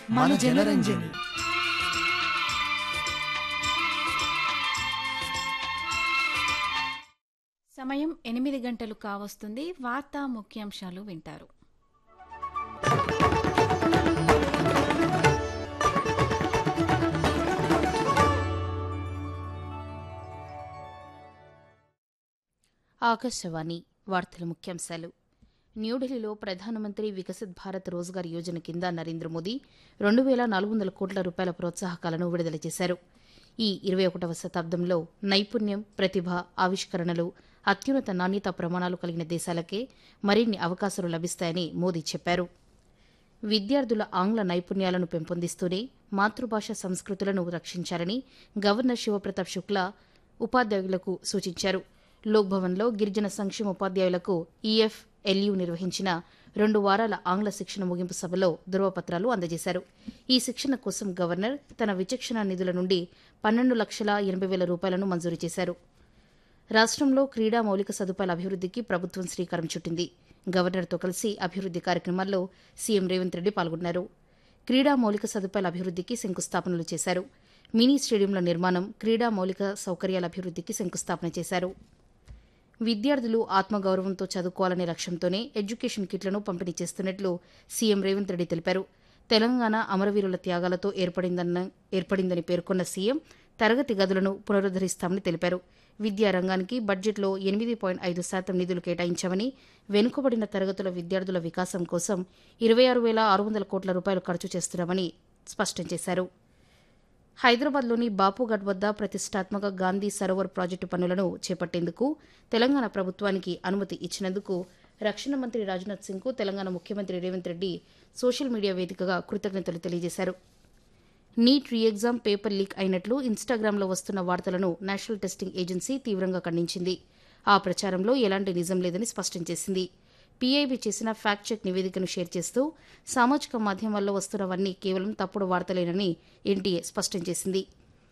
మన జనరంజని సమయం ఎనిమిది గంటలు కావస్తుంది వార్తా ముఖ్యాంశాలు వింటారు ఆకాశవాణి వార్తల ముఖ్యాంశాలు న్యూఢిల్లీలో ప్రధానమంత్రి వికసిత్ భారత్ రోజ్గార్ యోజన కింద నరేంద్ర మోదీ రెండు వేల నాలుగు వందల కోట్ల రూపాయల ప్రోత్సాహకాలను విడుదల చేశారు ఈ ఇరవై ఒకటవ శతాబ్దంలో నైపుణ్యం ప్రతిభ ఆవిష్కరణలు అత్యున్నత నాణ్యత ప్రమాణాలు కలిగిన దేశాలకే మరిన్ని అవకాశాలు లభిస్తాయని మోదీ చెప్పారు విద్యార్థుల ఆంగ్ల నైపుణ్యాలను పెంపొందిస్తూనే మాతృభాష సంస్కృతులను రక్షించాలని గవర్నర్ శివప్రతాప్ శుక్లా ఉపాధ్యాయులకు సూచించారు లోక్భవన్లో గిరిజన సంక్షేమ ఉపాధ్యాయులకు ఈఎఫ్ ఎల్యూ నిర్వహించిన రెండు వారాల ఆంగ్ల శిక్షణ ముగింపు సభలో ధృవపత్రాలు అందజేశారు ఈ శిక్షణ కోసం గవర్నర్ తన విచక్షణ నిధుల నుండి పన్నెండు లక్షల ఎనభై వేల రూపాయలను మంజూరు చేశారు రాష్ట్రంలో క్రీడా మౌలిక సదుపాయాల అభివృద్ధికి ప్రభుత్వం శ్రీకారం చుట్టింది గవర్నర్తో కలిసి అభివృద్ది కార్యక్రమాల్లో సీఎం రేవంత్ రెడ్డి పాల్గొన్నారు క్రీడా మౌలిక సదుపాయాల అభివృద్ధికి శంకుస్థాపనలు చేశారు మినీ స్టేడియంల నిర్మాణం క్రీడా మౌలిక సౌకర్యాల అభివృద్ధికి శంకుస్థాపన చేశారు విద్యార్థులు ఆత్మగౌరవంతో చదువుకోవాలనే లక్ష్యంతోనే ఎడ్యుకేషన్ కిట్లను పంపిణీ చేస్తున్నట్లు సీఎం రేవంత్ రెడ్డి తెలిపారు తెలంగాణ అమరవీరుల త్యాగాలతో ఏర్పడిందన్న ఏర్పడిందని పేర్కొన్న సీఎం తరగతి గదులను పునరుద్దరిస్తామని తెలిపారు విద్యారంగానికి బడ్జెట్లో ఎనిమిది పాయింట్ ఐదు శాతం నిధులు కేటాయించామని వెనుకబడిన తరగతుల విద్యార్థుల వికాసం కోసం ఇరవై ఆరు వేల ఆరు వందల కోట్ల రూపాయలు ఖర్చు చేస్తున్నామని స్పష్టం చేశారు హైదరాబాద్లోని బాపుఘట్ వద్ద ప్రతిష్టాత్మక గాంధీ సరోవర్ ప్రాజెక్టు పనులను చేపట్టేందుకు తెలంగాణ ప్రభుత్వానికి అనుమతి ఇచ్చినందుకు రక్షణ మంత్రి రాజ్నాథ్ సింగ్కు తెలంగాణ ముఖ్యమంత్రి రేవంత్ రెడ్డి సోషల్ మీడియా వేదికగా కృతజ్ఞతలు తెలియజేశారు NEET re exam paper leak అయినట్లు ఇన్స్టాగ్రామ్లో వస్తున్న వార్తలను నేషనల్ టెస్టింగ్ ఏజెన్సీ తీవ్రంగా ఖండించింది ఆ ప్రచారంలో ఎలాంటి నిజం లేదని స్పష్టం చేసింది పీఐబీ చేసిన ఫ్యాక్ట్ చెక్ నివేదికను షేర్ చేస్తూ సామాజిక మాధ్యమాల్లో వస్తున్నవన్నీ కేవలం తప్పుడు వార్తలేనని ఎన్టీఏ స్పష్టం చేసింది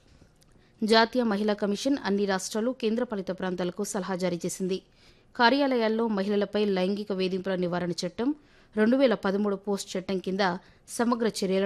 జాతీయ మహిళా కమిషన్ అన్ని రాష్ట్రాలు కేంద్రపాలిత ప్రాంతాలకు సలహా జారీ చేసింది కార్యాలయాల్లో మహిళలపై లైంగిక వేధింపుల నివారణ చట్టం రెండు వేల పదమూడు పోస్ట్ చట్టం కింద సమగ్ర చర్యలను